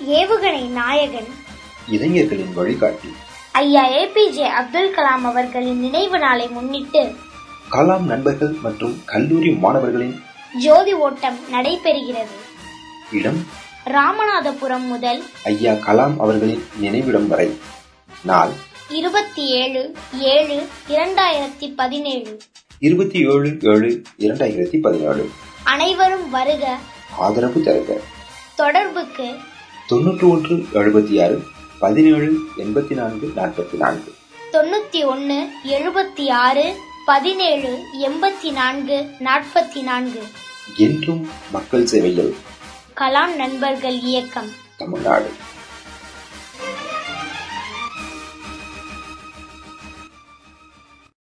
ஏவுகணை நாயகன் இளைஞர்களின் வழிகாட்டி ஐயா ஏபிஜே அப்துல் கலாம் அவர்களின் நினைவு நாளை முன்னிட்டு கலாம் நண்பர்கள் மற்றும் கல்லூரி மாணவர்களின் ஜோதி ஓட்டம் நடைபெறுகிறது இடம் ராமநாதபுரம் முதல் ஐயா கலாம் அவர்களின் நினைவிடம் வரை நாள் இருபத்தி ஏழு ஏழு இரண்டாயிரத்தி பதினேழு இருபத்தி ஏழு ஏழு இரண்டாயிரத்தி பதினேழு அனைவரும் வருக ஆதரவு தருக தொடர்புக்கு தொன்னூற்றி ஒன்று எழுபத்தி ஆறு பதினேழு எண்பத்தி நான்கு நாற்பத்தி நான்கு தொண்ணூத்தி ஒன்னு எழுபத்தி ஆறு பதினேழு எண்பத்தி நான்கு நாற்பத்தி நான்கு என்றும் மக்கள் சேவையில் கலாம் நண்பர்கள் இயக்கம் தமிழ்நாடு